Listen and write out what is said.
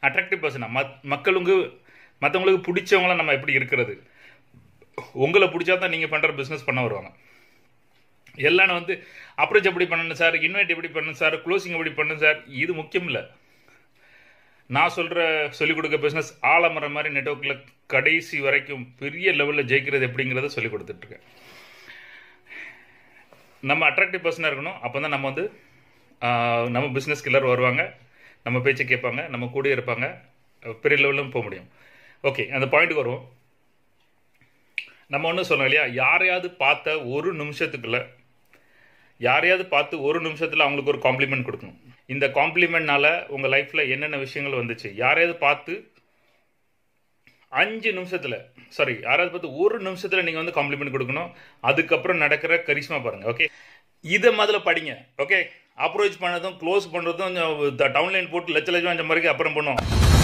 attractive பர்சனாக மத் மக்களுக்கு மற்றவங்களுக்கு பிடிச்சவங்கள நம்ம எப்படி இருக்கிறது உங்களை பிடிச்சா தான் நீங்கள் பண்ணுற பிஸ்னஸ் பண்ண வருவாங்க எல்லாம் வந்து அப்ரோச் எப்படி பண்ணணும் சார் இன்வைட் எப்படி பண்ணணும் சார் க்ளோசிங் எப்படி பண்ணணும் சார் இது முக்கியம் இல்லை நான் சொல்கிற சொல்லிக் கொடுக்க பிஸ்னஸ் ஆலமரம் மாதிரி நெட்ஒர்க்கில் கடைசி வரைக்கும் பெரிய லெவலில் ஜெயிக்கிறது எப்படிங்கிறத சொல்லிக் கொடுத்துட்ருக்கேன் நம்ம அட்ராக்டிவ் பர்சனாக இருக்கணும் அப்போ தான் நம்ம வந்து ஆஹ், நம்ம பிஸ்னஸ்க்கு எல்லோரும் வருவாங்க நம்ம பேச்சை கேட்பாங்க நம்ம கூட இருப்பாங்க பெரிய லெவலிலும் போக முடியும் ஓகே அந்த பாயிண்ட்டுக்கு வருவோம் நம்ம ஒன்று சொன்னோம் இல்லையா யாரையாவது பார்த்த ஒரு நிமிஷத்துக்குள்ள யாரையாவது பார்த்து ஒரு நிமிஷத்தில் அவங்களுக்கு ஒரு காம்ப்ளிமெண்ட் கொடுக்கணும் இந்த காம்ப்ளிமெண்ட்னால உங்கள் லைஃப்பில் என்னென்ன விஷயங்கள் வந்துச்சு யாரையாவது பார்த்து அஞ்சு நிமிஷத்தில் சாரி யாராவது பார்த்து ஒரு நிமிஷத்தில் நீங்கள் வந்து காம்ப்ளிமெண்ட் கொடுக்கணும் அதுக்கப்புறம் நடக்கிற கரிஷ்மா பாருங்கள் ஓகே இதை முதல்ல படிங்க ஓகே அப்ரோச் பண்ணதும் க்ளோஸ் பண்ணுறதும் டவுன்லைன் போட்டு லட்ச லட்சம் அந்த மாதிரி அப்புறம் பண்ணுவோம்